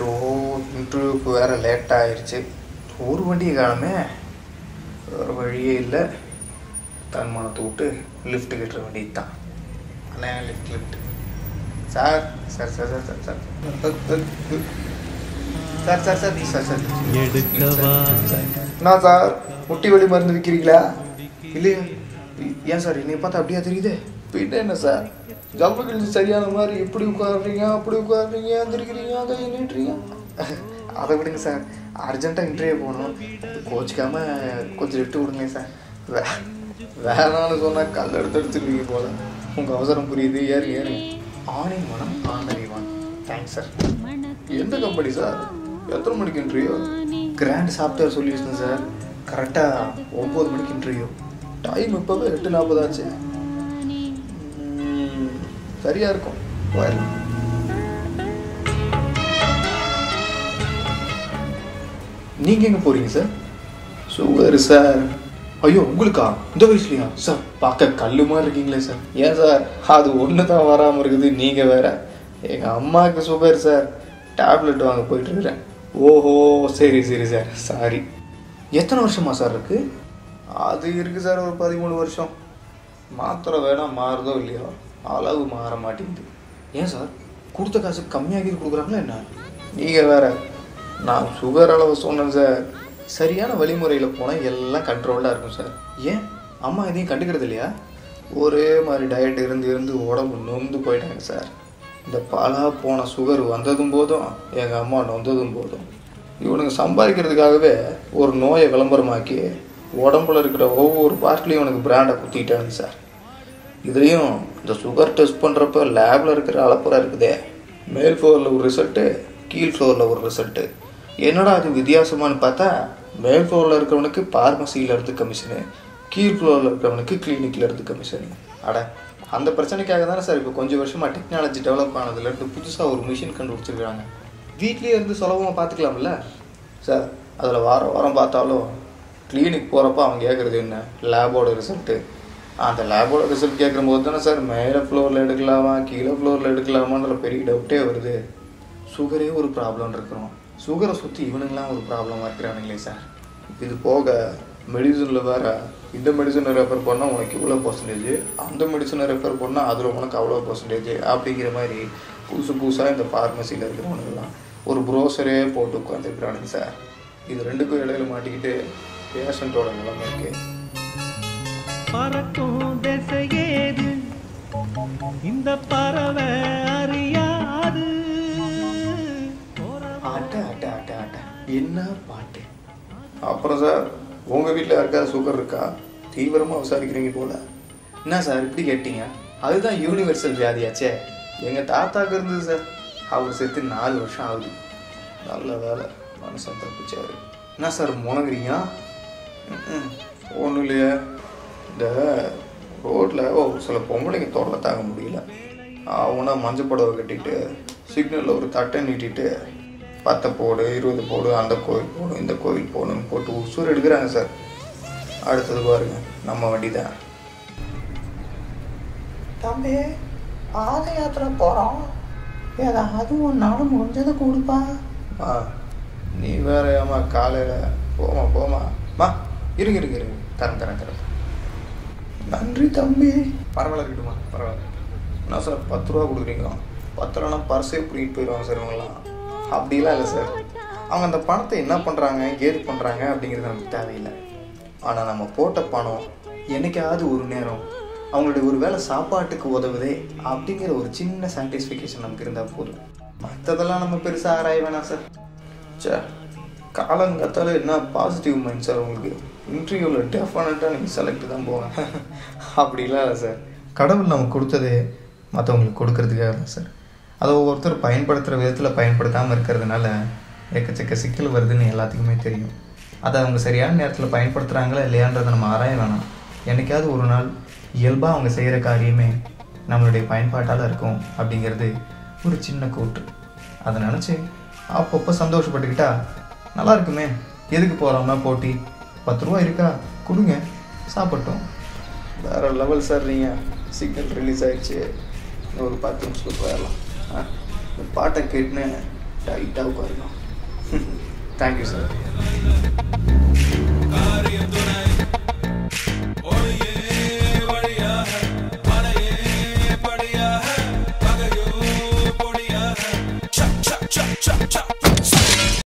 show இன்டர்வியூக்கு வேறு late ஆயிடுச்சு ஒரு வண்டியை காணுமே வேறு வழியே இல்லை தன்மானத்தை விட்டு லிஃப்ட் கட்டுற வண்டி தான் அண்ணே lift lift sir sir sir sir sir sir sir sir sir sir sir எடுக்கவா என்ன சார் முட்டி வலி மருந்து விற்கிறீங்களா இல்லையா ஏன் சார் என்னை பார்த்தா அப்படியா தெரியுது பின்ன என்ன சார் ஜம்பு கிழிஞ்சு சரியான மாதிரி எப்படி உட்காடுறீங்க அப்படி உட்காடுறீங்க எந்திரிக்கிறீங்க அதை நீட்டுறீங்க அதை விடுங்க சார் அர்ஜென்ட்டாக இன்டர்வியூ போகணும் கோச்சிக்காம கொஞ்சம் லிஃப்ட் விடுங்களேன் சார் வே வேணாம்னு சொன்னால் கல் எடுத்து எடுத்துருவீங்க போல உங்கள் அவசரம் புரியுது ஏறு ஏறு ஆணின் மனம் ஆண்டறிவான் தேங்க்ஸ் சார் எந்த கம்பெனி சார் எத்தனை மணிக்கு interview grand software solution sir கரெக்டாக ஒம்பது மணிக்கு இன்டர்வியூ டைம் இப்போவே எட்டு நாற்பது ஆச்சு ம், சரியா இருக்கும் போயிடலாம் நீங்கள் எங்கே போகிறீங்க சார் சுகர் சார் ஐயோ உங்களுக்கா இந்த வயசுலையா சார் பார்க்க கல்லு மாதிரி இருக்கீங்களே சார் ஏன் சார் அது ஒன்று தான் வராமல் இருக்குது நீங்கள் வேற எங்கள் அம்மாவுக்கு சுகர் சார் டேப்லெட் வாங்க போயிட்டு இருக்கிறேன் ஓஹோ சரி சரி சார் சாரி எத்தனை வருஷமா சார் இருக்கு அது இருக்கு சார் ஒரு பதிமூணு வருஷம் மாத்திரை வேணா மாறுதோ இல்லையோ அளவு மாற மாட்டேங்குது ஏன் சார் கொடுத்த காசு கம்மியாகி கொடுக்குறாங்களா என்ன நீங்கள் வேற நான் சுகர் அளவு சொன்னேன் சார் சரியான வழிமுறையில் போனால் எல்லாம் கண்ட்ரோலாக இருக்கும் சார் ஏன் அம்மா எதையும் கண்டுக்கிறது இல்லையா ஒரே மாதிரி டயட் இருந்து இருந்து உடம்பு நொந்து போயிட்டாங்க சார் இந்த பாலா போன சுகர் வந்ததும் போதும் எங்கள் அம்மா நொந்ததும் போதும் இவனுங்க சம்பாதிக்கிறதுக்காகவே ஒரு நோயை விளம்பரமாக்கி உடம்புல இருக்கிற ஒவ்வொரு பார்ட்லேயும் இவனுக்கு பிராண்டை குத்திட்டானுங்க சார் இதுலேயும் இந்த சுகர் டெஸ்ட் பண்ணுறப்ப லேபில் இருக்கிற அளப்புற இருக்குதே மேல் ஃப்ளோரில் ஒரு ரிசல்ட்டு கீழ் ஃப்ளோரில் ஒரு ரிசல்ட்டு என்னடா அது வித்தியாசமானு பார்த்தா மேல் ஃப்ளோரில் இருக்கிறவனுக்கு பார்மசியில் இருந்து கமிஷனு கீழ் ஃப்ளோரில் இருக்கிறவனுக்கு கிளினிக்கில் இருந்து கமிஷனு அட அந்த பிரச்சனைக்காக தானே சார் இப்போ கொஞ்சம் வருஷமாக டெக்னாலஜி டெவலப் ஆனதுலேருந்து புதுசாக ஒரு மிஷின் கண்டுபிடிச்சிருக்காங்க வீட்லேயே இருந்து சுலபமாக பார்த்துக்கலாம்ல சார் அதில் வாரம் வாரம் பார்த்தாலும் கிளினிக் போகிறப்ப அவன் கேட்குறது என்ன லேபோட ரிசல்ட்டு அந்த லேபோட ரிசல்ட் கேட்குற போது தானே சார் மேலே ஃப்ளோரில் எடுக்கலாமா கீழே ஃப்ளோரில் எடுக்கலாமான்ற பெரிய டவுட்டே வருது சுகரே ஒரு ப்ராப்ளம் இருக்கிறோம் சுகரை சுற்றி இவனுங்களாம் ஒரு ப்ராப்ளமாக இருக்கிறானுங்களே சார் இது போக மெடிசனில் வேற இந்த மெடிசனை ரெஃபர் பண்ணால் உனக்கு இவ்வளோ பர்சன்டேஜ் அந்த மெடிசனை ரெஃபர் பண்ணால் அதில் உனக்கு அவ்வளோ பர்சன்டேஜ் அப்படிங்கிற மாதிரி புதுசு புதுசாக இந்த ஃபார்மசியில் இருக்கிறவனுங்கெல்லாம் ஒரு ப்ரோசரே போட்டு உட்காந்துருக்குறானுங்க சார் இது ரெண்டுக்கும் இடையில மாட்டிக்கிட்டு பேஷண்ட்டோட நிலைமைக்கு பறக்கும் திசையேது இந்த பறவை அறியாது ஆட்ட ஆட்ட ஆட்ட ஆட்ட என்ன பாட்டு அப்புறம் சார் உங்கள் வீட்டில் யாருக்காவது சுகர் இருக்கா தீவிரமாக விசாரிக்கிறீங்க போல என்ன சார் இப்படி கேட்டீங்க அதுதான் யூனிவர்சல் வியாதியாச்சே எங்கள் தாத்தாக்கு இருந்தது சார் அவர் செத்து நாலு வருஷம் ஆகுது நல்ல வேலை மனுஷன் தப்பிச்சாரு என்ன சார் முணங்குறீங்க ஒன்றும் இல்லையே இந்த ரோட்டில் ஒரு சில பொம்பளைங்க தொடர தாங்க முடியல அவனா மஞ்சள் புடவை கட்டிட்டு சிக்னலில் ஒரு தட்டை நீட்டிட்டு பத்தை போடு இருபது போடு அந்த கோயில் போடும் இந்த கோயில் போகணும்னு போட்டு உசூர் எடுக்கிறாங்க சார் அடுத்தது பாருங்க நம்ம வண்டி தான் தம்பி பாத யாத்திரை போகிறோம் ஏதாவது ஒன்றாலும் முடிஞ்சதை கொடுப்பா ஆ நீ வேற ஏமா காலையில் போமா போமா மா இருங்க இருங்க இருங்க தரேன் தரேன் தரேன் நன்றி தம்பி பரவாயில்ல இருக்கட்டுமா பரவாயில்ல என்ன சார் பத்து ரூபா கொடுக்குறீங்களா பத்து ரூபானா பர்ஸே பிடிக்கிட்டு போயிடுவாங்க சார் இவங்கெல்லாம் அப்படிலாம் இல்லை சார் அவங்க அந்த பணத்தை என்ன பண்ணுறாங்க ஏது பண்ணுறாங்க அப்படிங்கிறது நமக்கு தேவையில்லை ஆனால் நம்ம போட்ட பணம் என்னைக்காவது ஒரு நேரம் அவங்களுடைய ஒரு வேளை சாப்பாட்டுக்கு உதவுதே அப்படிங்கிற ஒரு சின்ன சாட்டிஸ்ஃபிகேஷன் நமக்கு இருந்தால் போதும் மற்றதெல்லாம் நம்ம பெருசாக ஆராய வேணாம் சார் சே காலங்கத்தால என்ன பாசிட்டிவ் மைண்ட் சார் உங்களுக்கு இன்டர்வியூவில் டெஃபினட்டாக நீங்கள் செலக்ட் தான் போவேன் அப்படிலாம் இல்லை சார் கடவுள் நமக்கு கொடுத்தது மற்றவங்களுக்கு கொடுக்கறதுக்காக தான் சார் அதை ஒவ்வொருத்தர் பயன்படுத்துகிற விதத்தில் பயன்படுத்தாமல் இருக்கிறதுனால எக்கச்சக்க சிக்கல் வருதுன்னு எல்லாத்துக்குமே தெரியும் அதை அவங்க சரியான நேரத்தில் பயன்படுத்துகிறாங்களா இல்லையான்றதை நம்ம ஆராய வேணாம் என்னைக்காவது ஒரு நாள் இயல்பாக அவங்க செய்கிற காரியமே நம்மளுடைய பயன்பாட்டால் இருக்கும் அப்படிங்கிறது ஒரு சின்ன கூற்று அதை நினச்சி அப்பப்போ சந்தோஷப்பட்டுக்கிட்டா நல்லா இருக்குமே எதுக்கு போகிறோம்னா போட்டி பத்து ரூபா இருக்கா கொடுங்க சாப்பிட்டோம் வேறு லெவல் சார் நீங்கள் சிக்னல் ரிலீஸ் ஆயிடுச்சு இன்னும் ஒரு பத்து நிமிஷத்துக்கு போயிடலாம் ஆ, இந்த பாட்டை கேட்டுன்னு டைட்டாக உட்காருங்க தேங்க்யூ சார்